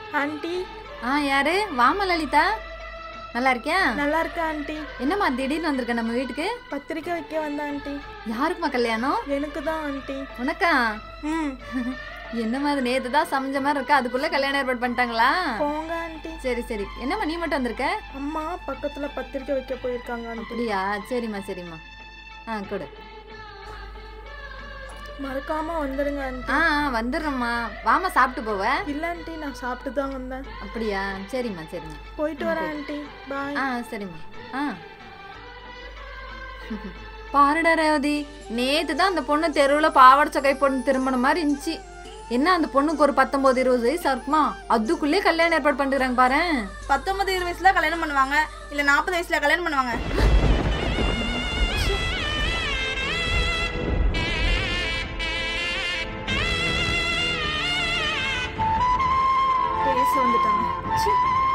Aunty ஆ யாரு வாமா லலிதா நல்லா இருக்கியா நல்லா இருக்கா ஆண்டி என்னம்மா திடீர்னு வந்திருக்க நம்ம வீட்டுக்கு பத்திரிக்கை வைக்க வந்த ஆண்டி யாருக்குமா கல்யாணம் எனக்கு தான் ஆண்டி உனக்கா ம் என்னம்மா அது நேத்து தான் சமைஞ்ச மாதிரி இருக்கா அதுக்குள்ள கல்யாணம் ஏற்பாடு பண்ணிட்டாங்களா போங்க ஆண்டி சரி சரி என்னம்மா நீ மட்டும் வந்திருக்க அம்மா பக்கத்துல பத்திரிக்கை வைக்க போயிருக்காங்க ஆண்டி அப்படியா சரிம்மா சரிம்மா ஆ கொடு மறக்காம வந்துடுங்க ஆண்டி ஆ ஆ, வந்துடுறேம்மா வாமா சாப்பிட்டு போவ இல்ல ஆண்டி நான் சாப்பிட்டு தான் வந்தேன் அப்படியா சரிம்மா சரிம்மா போயிட்டு வரேன் ஆண்டி பாய் ஆ சரிம்மா ஆ பாருடா ரேவதி நேத்து தான் அந்த பொண்ணு தெருவில் பாவாடை சக்கை பொண்ணு திருமணம் மாதிரி இருந்துச்சு என்ன அந்த பொண்ணுக்கு ஒரு பத்தொன்பது இருபது வயசு இருக்குமா அதுக்குள்ளே கல்யாணம் ஏற்பாடு பண்ணிடுறாங்க பாரு பத்தொன்பது இருபது வயசுல கல்யாணம் பண்ணுவாங்க இல்ல நாற்பது வயசுல கல்யாணம் பண்ணுவாங்க பேச வந்துட்டாங்க ச்சே.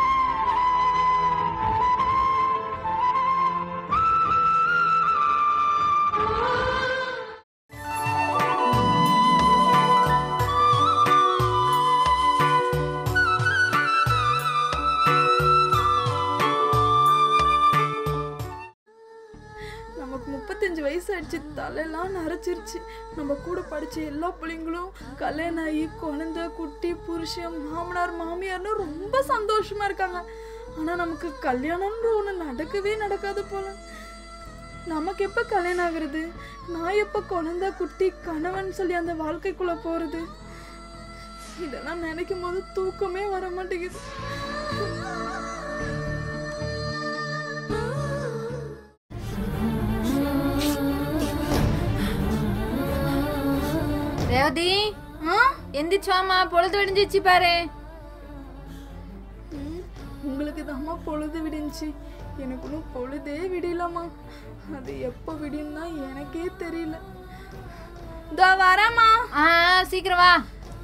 நமக்கு முப்பத்தஞ்சு வயசு ஆயிடுச்சு தலையெல்லாம் நரைச்சிருச்சு நம்ம கூட படிச்ச எல்லா பிள்ளைங்களும் கல்யாணம் ஆகி குழந்தை குட்டி புருஷன் மாமனார் மாமியார்னு ரொம்ப சந்தோஷமா இருக்காங்க ஆனா நமக்கு கல்யாணம்ன்ற ஒண்ணு நடக்கவே நடக்காது போல நமக்கு எப்ப கல்யாணம் ஆகுறது நான் எப்ப குழந்தை குட்டி கணவன் சொல்லி அந்த வாழ்க்கைக்குள்ள போறது இதெல்லாம் நினைக்கும் போது தூக்கமே வர மாட்டேங்குது ரேவதி ஆ? எந்திரிச்சு வாமா பொழுது விடிஞ்சிச்சு பாரு ம், உங்களுக்கு தாம்மா பொழுது விடிஞ்சி எனக்கு ஒன்றும் பொழுதே விடியலம்மா அது எப்போ விடியும் தான் எனக்கே தெரியல இதோ வரேம்மா ஆ சீக்கிரம் வா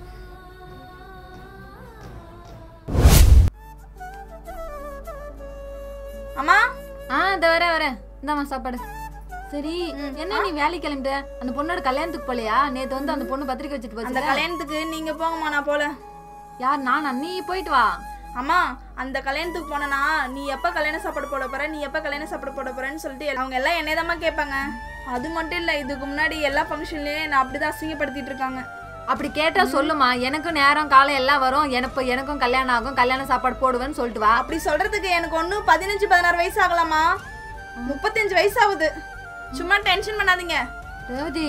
அம்மா ஆ இந்த வரேன் வரேன் இந்தாம்மா சாப்பாடு சரி என்ன நீ வேலைக்கு கிளம்பிட்ட அந்த பொண்ணோட கல்யாணத்துக்கு போலையா நேத்து வந்து அந்த பொண்ணு பத்திரிக்கை வச்சுட்டு அந்த போச்சு கல்யாணத்துக்கு நீங்க போங்கம்மா நான் போல யார் நானா நீ போயிட்டு வா அம்மா அந்த கல்யாணத்துக்கு போனனா நீ எப்ப கல்யாண சாப்பாடு போட போற நீ எப்ப கல்யாண சாப்பாடு போட போறேன்னு சொல்லிட்டு அவங்க எல்லாம் என்னதாம்மா கேட்பாங்க அது மட்டும் இல்ல இதுக்கு முன்னாடி எல்லா ஃபங்க்ஷன்லயும் நான் அப்படிதான் அசிங்கப்படுத்திட்டு இருக்காங்க அப்படி கேட்டா சொல்லுமா எனக்கும் நேரம் காலம் எல்லாம் வரும் எனக்கு எனக்கும் கல்யாணம் ஆகும் கல்யாண சாப்பாடு போடுவேன்னு சொல்லிட்டு வா அப்படி சொல்றதுக்கு எனக்கு ஒன்றும் பதினஞ்சு பதினாறு வயசு ஆகலாமா முப்பத்தஞ்சு வயசு ஆகுது சும்மா டென்ஷன் பண்ணாதீங்க ரேவதி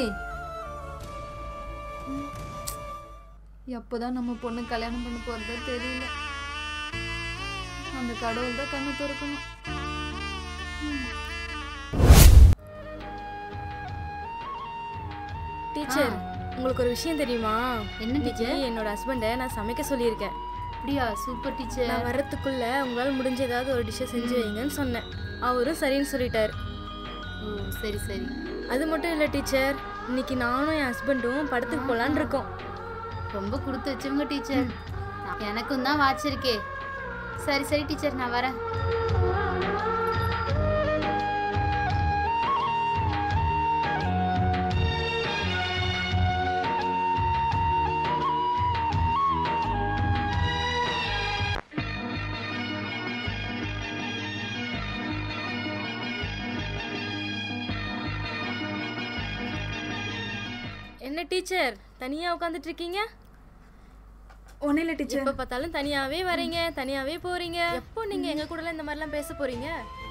எப்போதான் நம்ம பொண்ணு கல்யாணம் பண்ண போறதோ தெரியல அந்த கடவுள் தான் கண்ணு திறக்கணும் டீச்சர் உங்களுக்கு ஒரு விஷயம் தெரியுமா என்ன இன்னைக்கு என்னோட ஹஸ்பண்டை நான் சமைக்க சொல்லியிருக்கேன் அப்படியா சூப்பர் டீச்சர் நான் வரத்துக்குள்ள உங்களால் முடிஞ்ச ஏதாவது ஒரு டிஷ்ஷை செஞ்சு வைங்கன்னு சொன்னேன் அவரும் சரின்னு சொல்லிட்டார் ஓ சரி சரி அது மட்டும் இல்லை டீச்சர் இன்னைக்கு நானும் என் ஹஸ்பண்டும் படத்துக்கு போகலான்னு இருக்கோம் ரொம்ப கொடுத்து வச்சவங்க டீச்சர் எனக்கும் தான் வாச்சிருக்கே சரி சரி டீச்சர் நான் வரேன் என்ன டீச்சர் தனியாக உட்காந்துட்டு இருக்கீங்க ஒன்றும் இல்லை டீச்சர் எப்போ பார்த்தாலும் தனியாகவே வரீங்க தனியாகவே போகிறீங்க எப்போ நீங்கள் எங்கள் கூடலாம் இந்த மாதிரிலாம் பேச போகிறீங்க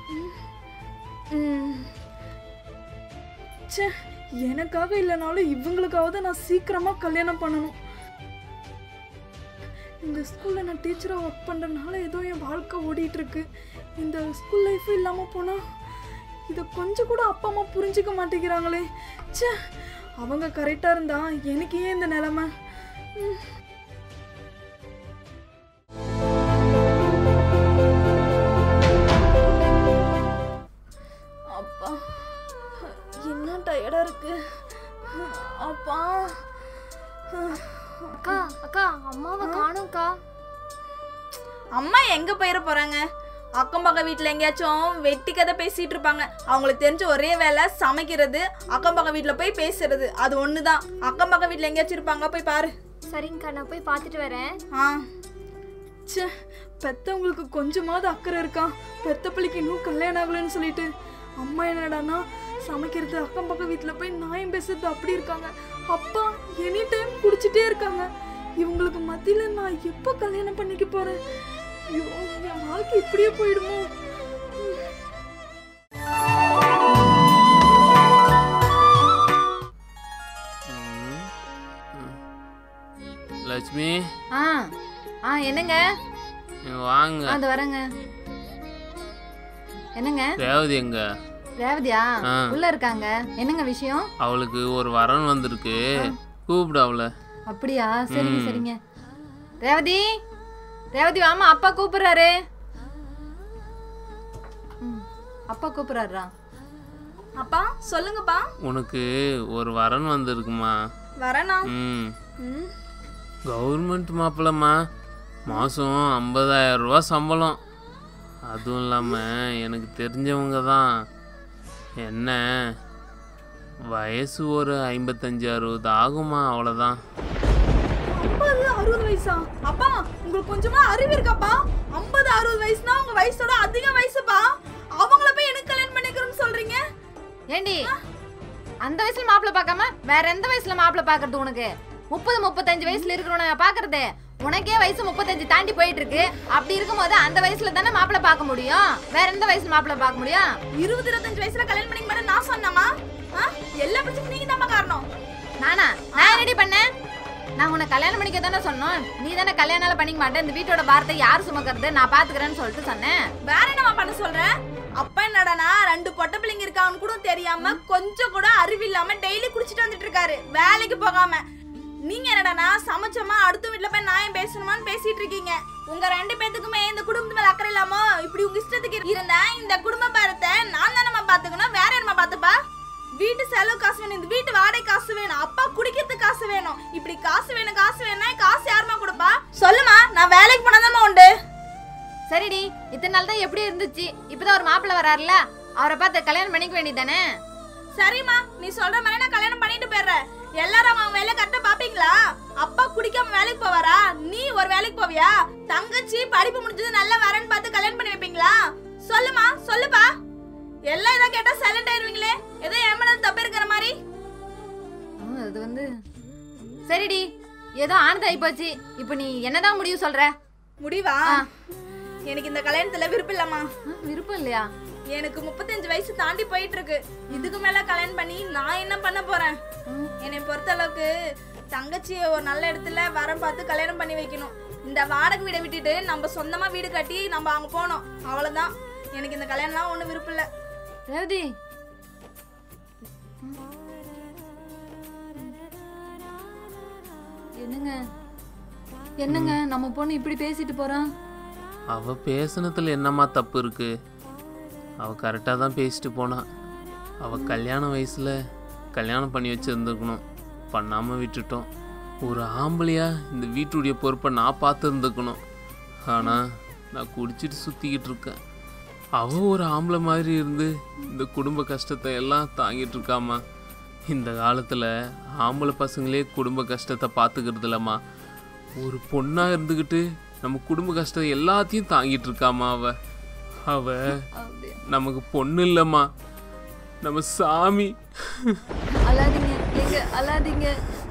ச்சே எனக்காக இல்லைனாலும் இவங்களுக்காவது நான் சீக்கிரமா கல்யாணம் பண்ணணும் இந்த ஸ்கூல்ல நான் டீச்சரா ஒர்க் பண்றதுனால ஏதோ என் வாழ்க்கை ஓடிட்டு இருக்கு இந்த ஸ்கூல் லைஃப் இல்லாம போனா இதை கொஞ்சம் கூட அப்பா அம்மா புரிஞ்சுக்க மாட்டேங்கிறாங்களே ச்சே அவங்க கரெக்டா இருந்தா எனக்கு ஏன் இந்த நிலைமை ம். அப்பா என்ன டயர்டா இருக்கு அப்பா அக்கா அக்கா அம்மாவை காணும்க்கா அம்மா எங்க போயிட போறாங்க அக்கம் பக்கம் வீட்டில் எங்கேயாச்சும் வெட்டி கதை பேசிட்டு இருப்பாங்க அவங்களுக்கு தெரிஞ்ச ஒரே வேலை சமைக்கிறது அக்கம் பக்கம் வீட்டில் போய் பேசுறது அது ஒன்று தான் அக்கம் பக்கம் வீட்டில் எங்கேயாச்சும் இருப்பாங்க போய் பாரு சரிங்கக்கா நான் போய் பார்த்துட்டு வரேன் ஆ ச்சே பெத்தவங்களுக்கு கொஞ்சமாவது அக்கறை இருக்கான் பெத்த பிள்ளைக்கு இன்னும் கல்யாணம் ஆகலைன்னு சொல்லிட்டு அம்மா என்னடான்னா சமைக்கிறது அக்கம் பக்கம் வீட்டில் போய் நியாயம் பேசுறது அப்படி இருக்காங்க அப்பா எனி டைம் குடிச்சிட்டே இருக்காங்க இவங்களுக்கு மத்தியில் நான் எப்போ கல்யாணம் பண்ணிக்க போறேன் ஐயோ என் வாழ்க்கை இப்படியே போயிடுமோ ம். ம். லட்சுமி ஆ ஆ என்னங்க இங்க வாங்க அது வரேங்க என்னங்க ரேவதி எங்க ரேவதியா ஆ. உள்ள இருக்காங்க என்னங்க விஷயம் அவளுக்கு ஒரு வரன் வந்திருக்கு கூப்பிடு அவளை அப்படியா சரிங்க ம். சரிங்க ரேவதி ரேவதி வாமா அப்பா கூப்பிடுறாரு ம், அப்பா கூப்பிடுறாரா அப்பா சொல்லுங்கப்பா உனக்கு ஒரு வரன் வந்திருக்குமா வரேனா ம் ம் கவர்மெண்ட் மாப்பிள்ளம்மா மாதம் ஐம்பதாயிரம் ரூபா சம்பளம் அதுவும் இல்லாமல் எனக்கு தெரிஞ்சவங்க தான் என்ன வயசு ஒரு ஐம்பத்தஞ்சு அறுபது ஆகுமா அவ்வளோதான் ஐம்பது அறுபது வயசா அப்பா உங்களுக்கு கொஞ்சமா அறிவு இருக்காப்பா ஐம்பது அறுபது வயசுனா உங்க வயசோட அதிக வயசுப்பா அவங்கள போய் எனக்கு கல்யாணம் பண்ணிக்கிறோம்னு சொல்றீங்க ஏண்டி அந்த வயசுல மாப்பிள்ளை பார்க்காம வேற எந்த வயசுல மாப்பிள்ளை பார்க்கறது உனக்கு முப்பது முப்பத்தஞ்சு வயசுல இருக்கிறவன பாக்குறது உனக்கே வயசு முப்பத்தஞ்சு தாண்டி போயிட்டு இருக்கு அப்படி இருக்கும்போது அந்த வயசுல தானே மாப்பிள்ளை பார்க்க முடியும் வேற எந்த வயசுல மாப்பிள்ளை பார்க்க முடியும் இருபது இருபத்தஞ்சு வயசுல கல்யாணம் பண்ணிக்க மாட்டேன் நான் சொன்னமா எல்லா பிரச்சனைக்கும் நீங்க தான் காரணம் நானா நான் என்னடி பண்ணேன் நான் உன்னை கல்யாணம் பண்ணிக்க தானே சொன்னோம் நீ தானே கல்யாணம் பண்ணிக்க மாட்டேன் இந்த வீட்டோட பாரத்தை யார் சுமக்கிறது நான் பாத்துக்கிறேன்னு சொல்லிட்டு சொன்னேன் வேற என்னமா பண்ண சொல்ற அப்பா என்னடானா ரெண்டு பொட்டை பிள்ளைங்க இருக்கான்னு கூட தெரியாம கொஞ்சம் கூட அறிவு இல்லாம டெய்லி குடிச்சிட்டு வந்துட்டு இருக்காரு வேலைக்கு போகாம நீங்க என்னடானா சமைச்சோமா அடுத்த வீட்ல போய் நியாயம் பேசணுமான்னு பேசிட்டு இருக்கீங்க உங்க ரெண்டு பேத்துக்குமே இந்த குடும்பத்து மேல அக்கறை இல்லாம இப்படி உங்க இஷ்டத்துக்கு இருந்தா இந்த குடும்ப பாரத்தை நான் தானம்மா பாத்துக்கணும் வேற என்னமா பாத்துப்பா வீட்டு செலவு காசு வேணும் இந்த வீட்டு வாடகை காசு வேணும் அப்பா குடிக்கிறதுக்கு காசு வேணும் இப்படி காசு வேணும் காசு வேணும்னா காசு யாருமா கொடுப்பா சொல்லுமா நான் வேலைக்கு போனாதாம்மா உண்டு சரிடி இத்தனை நாள் தான் எப்படி இருந்துச்சு இப்பதான் ஒரு மாப்பிள்ளை வராருல அவரை பார்த்து கல்யாணம் பண்ணிக்க வேண்டியதானே சரிம்மா நீ சொல்ற மாதிரி நான் கல்யாணம் பண்ணிட்டு போயிடுறேன் எல்லாரும் அவங்க வேலை கரெக்டா பாப்பீங்களா அப்பா குடிக்காம வேலைக்கு போவாரா நீ ஒரு வேலைக்கு போவியா தங்கச்சி படிப்பு முடிஞ்சது நல்ல வரேன்னு பார்த்து கல்யாணம் பண்ணி வைப்பீங்களா சொல்லுமா சொல்லுப்பா எல்லாம் இதை கேட்டா சைலண்ட் ஆயிருவீங்களே ஏதோ ஏமானது தப்பு இருக்கிற மாதிரி ம், அது வந்து சரிடி ஏதோ ஆனதாகி போச்சு இப்போ நீ என்னதான் முடிவு சொல்ற முடிவா ஆ. எனக்கு இந்த கல்யாணத்துல விருப்பம் இல்லம்மா ஆ, விருப்பம் இல்லையா எனக்கு முப்பத்தஞ்சு வயசு தாண்டி போயிட்டு இருக்கு இதுக்கு மேல கல்யாணம் பண்ணி நான் என்ன பண்ண போறேன் என்னை பொறுத்த அளவுக்கு தங்கச்சியை ஒரு நல்ல இடத்துல வரம் பார்த்து கல்யாணம் பண்ணி வைக்கணும் இந்த வாடகை வீடை விட்டுட்டு நம்ம சொந்தமா வீடு கட்டி நம்ம அங்க போனோம் அவ்வளவுதான் எனக்கு இந்த கல்யாணம்லாம் ஒன்றும் விருப்பம் இல்லை ரேவதி என்னங்க என்னங்க நம்ம பொண்ணு இப்படி பேசிட்டு போறான் அவ பேசுனதுல என்னம்மா தப்பு இருக்கு அவ கரெக்டாக தான் பேசிட்டு போனா அவ கல்யாண வயசுல கல்யாணம் பண்ணி வச்சிருந்துருக்கணும் பண்ணாம விட்டுட்டோம் ஒரு ஆம்பளையா இந்த வீட்டுடைய பொறுப்பை நான் பார்த்து இருந்துக்கணும் ஆனா நான் குடிச்சிட்டு சுத்திக்கிட்டு இருக்கேன் அவ ஒரு ஆம்பளை மாதிரி இருந்து இந்த குடும்ப கஷ்டத்தை எல்லாம் தாங்கிட்டு இருக்காமா இந்த காலத்துல ஆம்பளை பசங்களே குடும்ப கஷ்டத்தை பார்த்துக்கிறது இல்லம்மா ஒரு பொண்ணா இருந்துக்கிட்டு நம்ம குடும்ப கஷ்டம் எல்லாத்தையும் தாங்கிட்டு இருக்காமா அவ அவ அப்படியா நமக்கு பொண்ணு இல்லம்மா நம்ம சாமி அழாதீங்க எங்க அழாதீங்க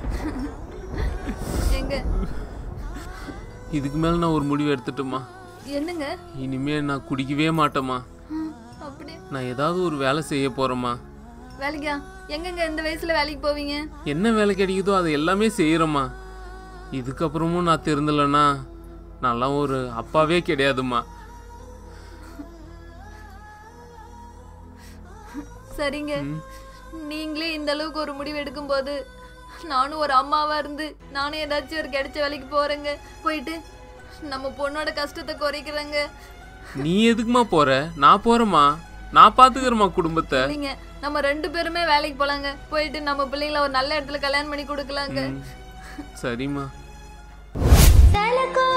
எங்க இதுக்கு மேல நான் ஒரு முடிவு எடுத்துட்டோமா என்னங்க இனிமே நான் குடிக்கவே மாட்டேம்மா ம், அப்படியா நான் ஏதாவது ஒரு வேலை செய்ய போறேம்மா வேலைக்கா எங்கங்க இந்த வயசுல வேலைக்கு போவீங்க என்ன வேலை கிடைக்குதோ அதை எல்லாமே செய்யறேம்மா இதுக்கப்புறமும் நான் திருந்தலைன்னா நான்லாம் ஒரு அப்பாவே கிடையாதும்மா சரிங்க நீங்களே இந்த அளவுக்கு ஒரு முடிவு எடுக்கும்போது நானும் ஒரு அம்மாவா இருந்து நானும் ஏதாச்சும் ஒரு கிடைச்ச வேலைக்கு போறேங்க போயிட்டு நம்ம பொண்ணோட கஷ்டத்தை குறைக்கிறேங்க நீ எதுக்குமா போற நான் போறேம்மா நான் பாத்துக்கிறேம்மா குடும்பத்தை இல்லைங்க நம்ம ரெண்டு பேருமே வேலைக்கு போலாங்க போயிட்டு நம்ம பிள்ளைங்கள ஒரு நல்ல இடத்துல கல்யாணம் பண்ணி கொடுக்கலாங்க ம், சரிம்மா தலகோ